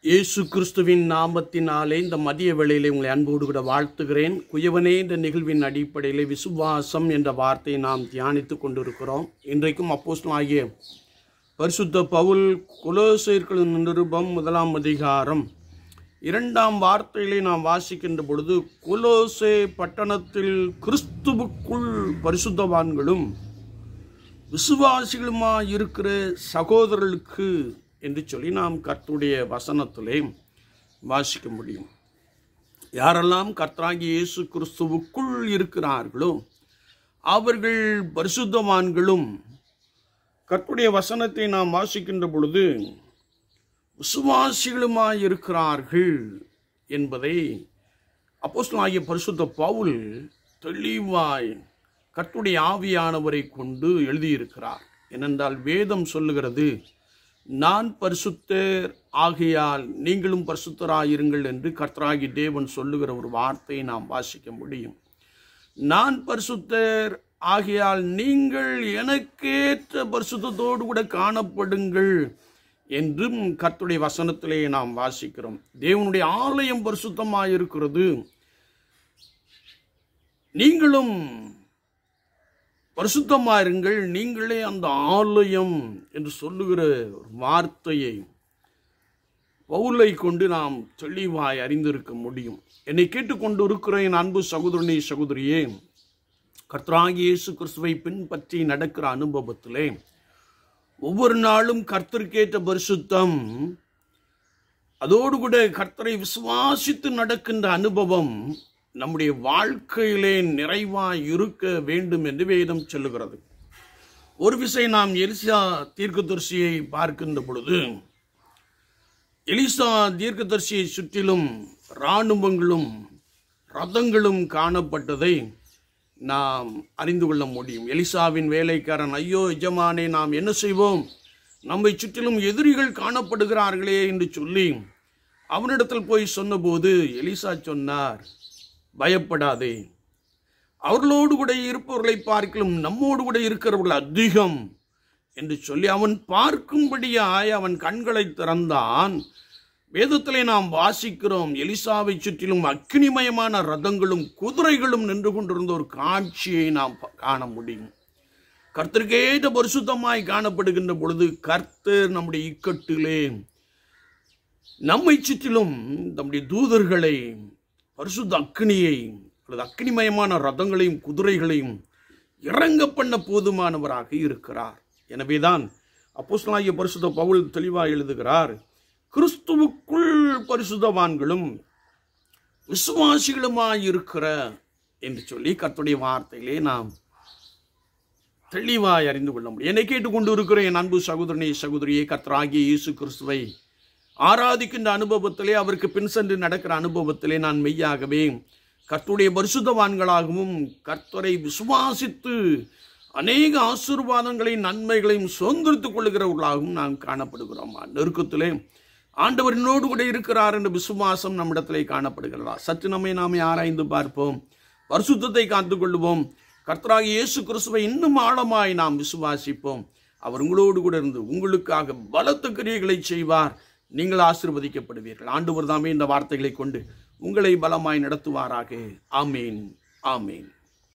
இயேசு கிறிஸ்துவின் நாமத்தினாலே இந்த மதிய வேளையிலே உங்களை அன்போடு கூட வாழ்த்துகிறேன் குயவனே இந்த நிகழ்வின் அடிப்படையில் விசுவாசம் என்ற வார்த்தையை நாம் தியானித்து கொண்டிருக்கிறோம் இன்றைக்கும் அப்போஸ்தலன் ஆகிய பரிசுத்த பவுல் குலோசேர்களின் நிருபம் முதலாம் அதிகாரம் இரண்டாம் வார்த்தையிலே நாம் வாசிக்கின்ற பொழுது குலோசே பட்டணத்தில் கிறிஸ்துவுக்குள் பரிசுத்தவான்களும் விசுவாசிகளுமாய் இருக்கிற சகோதரர்களுக்கு என்று சொல்லி நாம் கர்த்தருடைய வசனத்திலே வாசிக்க முடியும் யாரெல்லாம் கர்த்தராகிய இயேசு கிறிஸ்துவுக்குள் இருக்கிறார்களோ அவர்கள் பரிசுத்தவான்களும் கர்த்தருடைய வசனத்தை நாம் வாசிக்கின்ற பொழுது விசுவாசிகளுமாய் இருக்கிறார்கள் என்பதை அப்போஸ்தலனாகிய பரிசுத்த பவுல் தெளிவாய் கர்த்தருடைய ஆவியானவரை கொண்டு எழுதியிருக்கிறார் ஏனென்றால் வேதம் சொல்லுகிறது நான் பரிசுத்தர் ஆகையால் நீங்களும் பரிசுத்தராயிருங்கள் என்று கர்த்தராகி தேவன் சொல்லுகிற ஒரு வார்த்தையை நாம் வாசிக்க முடியும் நான் பரிசுத்தர் ஆகையால் நீங்கள் எனக்கேற்ற பரிசுத்தத்தோடு கூட காணப்படுங்கள் என்றும் கர்த்தருடைய வசனத்திலே நாம் வாசிக்கிறோம் தேவனுடைய ஆலயம் பரிசுத்தமாயிருக்கிறது நீங்களும் பரிசுத்தமாயிருங்கள் நீங்களே அந்த ஆலயம் என்று சொல்லுகிற ஒரு வார்த்தையை பவுலை கொண்டு நாம் தெளிவாய் அறிந்திருக்க முடியும் என்னை கேட்டுக்கொண்டு இருக்கிற என் அன்பு சகோதரனே சகோதரியே கர்த்தராகிய இயேசு கிறிஸ்துவை பின்பற்றி நடக்கிற அனுபவத்திலே ஒவ்வொரு நாளும் கர்த்தருக்கேற்ற பரிசுத்தம் அதோடு கூட கர்த்தரை விசுவாசித்து நடக்கின்ற அனுபவம் நம்முடைய வாழ்க்கையிலே நிறைவாய் இருக்க வேண்டும் என்று வேதம் சொல்லுகிறது ஒரு விசை நாம் எலிசா தீர்க்கதரிசியை பார்க்கின்ற பொழுது எலிசா தீர்க்கதரிசியை சுற்றிலும் இராணுவங்களும் ரதங்களும் காணப்பட்டதை நாம் அறிந்து கொள்ள முடியும் எலிசாவின் வேலைக்காரன் ஐயோ எஜமானே நாம் என்ன செய்வோம் நம்மை சுற்றிலும் எதிரிகள் காணப்படுகிறார்களே என்று சொல்லி அவனிடத்தில் போய் சொன்னபோது எலிசா சொன்னார் பயப்படாதே அவர்களோடு கூட இருப்பவர்களை பார்க்கலும் நம்மோடு கூட இருக்கிறவர்கள் அதிகம் என்று சொல்லி அவன் பார்க்கும்படியாய் அவன் கண்களை திறந்தான் வேதத்திலே நாம் வாசிக்கிறோம் எலிசாவை சுற்றிலும் அக்னிமயமான ரதங்களும் குதிரைகளும் நின்று கொண்டிருந்த ஒரு காட்சியை நாம் காண முடியும் கர்த்தருக்கேற்ற பரிசுத்தமாய் காணப்படுகின்ற பொழுது கர்த்தர் நம்முடைய இக்கட்டிலே நம்மை சுற்றிலும் நம்முடைய தூதர்களை பரிசுத்த அக்னியை அல்லது அக்னிமயமான ரதங்களையும் குதிரைகளையும் இறங்க பண்ண போதுமானவராக இருக்கிறார் எனவேதான் அப்போஸ்தலனாகிய பரிசுத்த பவுல் தெளிவாக எழுதுகிறார் கிறிஸ்துவுக்குள் பரிசுத்தவான்களும் விசுவாசிகளுமாய் இருக்கிற என்று சொல்லி கர்த்துடைய வார்த்தையிலே நாம் தெளிவாய் அறிந்து கொள்ள முடியும் என்னை கேட்டுக்கொண்டு இருக்கிற என் அன்பு சகோதரனே சகோதரியை கர்த்தராகிய இயேசு கிறிஸ்துவை ஆராதிக்கின்ற அனுபவத்திலே அவருக்கு பின் சென்று நடக்கிற அனுபவத்திலே நான் மெய்யாகவே கர்த்துடைய பரிசுத்தவான்களாகவும் கர்த்தரை விசுவாசித்து அநேக ஆசீர்வாதங்களையும் நன்மைகளையும் சுதந்திரித்துக் கொள்ளுகிறவர்களாகவும் நாம் காணப்படுகிறோம் நெருக்கத்திலே ஆண்டவர் என்னோடு கூட இருக்கிறார் என்ற விசுவாசம் நம்மிடத்திலே காணப்படுகிறதா சற்று நம்மை நாமே ஆராய்ந்து பார்ப்போம் பரிசுத்தத்தை காத்துக்கொள்வோம் கர்த்தராக இயேசு கிறிஸ்துவை இன்னும் ஆழமாய் நாம் விசுவாசிப்போம் அவர் உங்களோடு கூட இருந்து உங்களுக்காக பலத்த கிரியைகளை செய்வார் நீங்கள் ஆசிர்வதிக்கப்படுவீர்கள் ஆண்டவர் தாமே இந்த வார்த்தைகளை கொண்டு உங்களை பலமாய் நடத்துவாராக ஆமேன் ஆமேன்